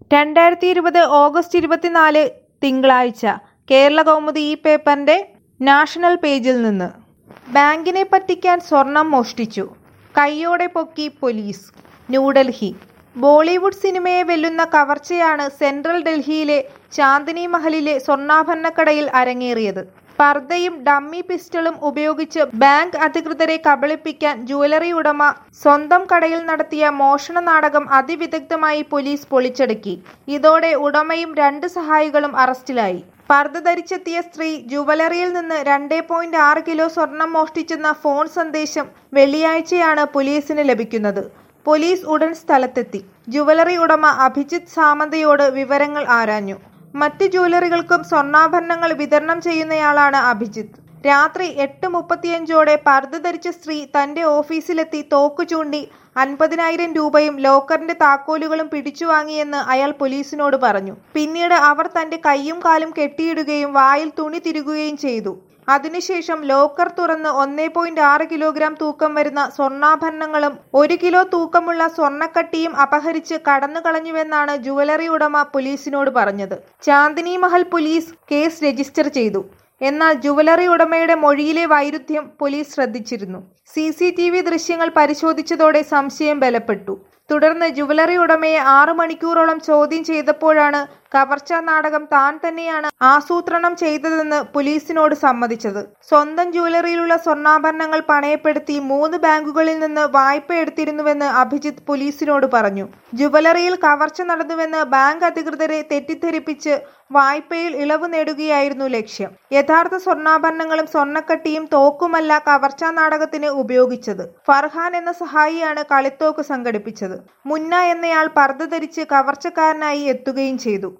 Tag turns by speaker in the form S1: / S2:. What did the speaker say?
S1: രണ്ടായിരത്തി ഇരുപത് ഓഗസ്റ്റ് ഇരുപത്തിനാല് തിങ്കളാഴ്ച കേരള കൗമുദി ഈ പേപ്പറിന്റെ നാഷണൽ പേജിൽ നിന്ന് ബാങ്കിനെ പറ്റിക്കാൻ സ്വർണം മോഷ്ടിച്ചു കൈയോടെ പൊക്കി പോലീസ് ന്യൂഡൽഹി ബോളിവുഡ് സിനിമയെ വെല്ലുന്ന കവർച്ചയാണ് സെൻട്രൽ ഡൽഹിയിലെ ചാന്ദിനി മഹലിലെ സ്വർണ്ണാഭരണക്കടയിൽ അരങ്ങേറിയത് പർദ്ദയും ഡമ്മി പിസ്റ്റളും ഉപയോഗിച്ച് ബാങ്ക് അധികൃതരെ കബളിപ്പിക്കാൻ ജുവലറി ഉടമ സ്വന്തം കടയിൽ നടത്തിയ മോഷണ നാടകം അതിവിദഗ്ധമായി പോലീസ് പൊളിച്ചടുക്കി ഇതോടെ ഉടമയും രണ്ട് സഹായികളും അറസ്റ്റിലായി പർദ്ദ ധരിച്ചെത്തിയ സ്ത്രീ ജുവലറിയിൽ നിന്ന് രണ്ടേ പോയിന്റ് ആറ് കിലോ സ്വർണം മോഷ്ടിച്ചെന്ന ഫോൺ സന്ദേശം വെള്ളിയാഴ്ചയാണ് പോലീസിന് ലഭിക്കുന്നത് പോലീസ് ഉടൻ സ്ഥലത്തെത്തി ജുവലറി ഉടമ അഭിജിത്ത് സാമന്തയോട് വിവരങ്ങൾ ആരാഞ്ഞു മറ്റ് ജുവലറികൾക്കും സ്വർണ്ണാഭരണങ്ങൾ വിതരണം ചെയ്യുന്നയാളാണ് അഭിജിത്ത് രാത്രി എട്ട് മുപ്പത്തിയഞ്ചോടെ പർദ്ദ ധരിച്ച സ്ത്രീ തന്റെ ഓഫീസിലെത്തി തോക്കു ചൂണ്ടി അൻപതിനായിരം രൂപയും ലോക്കറിന്റെ താക്കോലുകളും പിടിച്ചുവാങ്ങിയെന്ന് അയാൾ പോലീസിനോട് പറഞ്ഞു പിന്നീട് അവർ തന്റെ കൈയും കാലും കെട്ടിയിടുകയും വായിൽ തുണി തിരുകുകയും ചെയ്തു അതിനുശേഷം ലോക്കർ തുറന്ന് ഒന്നേ പോയിന്റ് ആറ് കിലോഗ്രാം തൂക്കം വരുന്ന സ്വർണ്ണാഭരണങ്ങളും ഒരു കിലോ തൂക്കമുള്ള സ്വർണ്ണക്കട്ടിയും അപഹരിച്ച് കടന്നു കളഞ്ഞുവെന്നാണ് ജുവലറി ഉടമ പോലീസിനോട് പറഞ്ഞത് Chandini Mahal police case register ചെയ്തു എന്നാൽ ജുവലറി ഉടമയുടെ മൊഴിയിലെ വൈരുദ്ധ്യം പോലീസ് ശ്രദ്ധിച്ചിരുന്നു സി സി ടി വി ദൃശ്യങ്ങൾ പരിശോധിച്ചതോടെ സംശയം ബലപ്പെട്ടു തുടർന്ന് ജുവലറി ഉടമയെ ആറു മണിക്കൂറോളം ചോദ്യം ചെയ്തപ്പോഴാണ് കവർച്ചാ നാടകം താൻ തന്നെയാണ് ആസൂത്രണം ചെയ്തതെന്ന് പോലീസിനോട് സമ്മതിച്ചത് സ്വന്തം ജുവലറിയിലുള്ള സ്വർണ്ണാഭരണങ്ങൾ പണയപ്പെടുത്തി മൂന്ന് ബാങ്കുകളിൽ നിന്ന് വായ്പ എടുത്തിരുന്നുവെന്ന് അഭിജിത്ത് പോലീസിനോട് പറഞ്ഞു ജുവലറിയിൽ കവർച്ച നടന്നുവെന്ന് ബാങ്ക് അധികൃതരെ തെറ്റിദ്ധരിപ്പിച്ച് വായ്പയിൽ ഇളവ് നേടുകയായിരുന്നു ലക്ഷ്യം യഥാർത്ഥ സ്വർണ്ണാഭരണങ്ങളും സ്വർണ്ണക്കട്ടിയും തോക്കുമല്ല കവർച്ചാ നാടകത്തിന് ഉപയോഗിച്ചത് ഫർഹാൻ എന്ന സഹായിയാണ് കളിത്തോക്ക് സംഘടിപ്പിച്ചത് മുന്ന എന്നയാൾ പർദ്ദ ധരിച്ച് കവർച്ചക്കാരനായി എത്തുകയും ചെയ്തു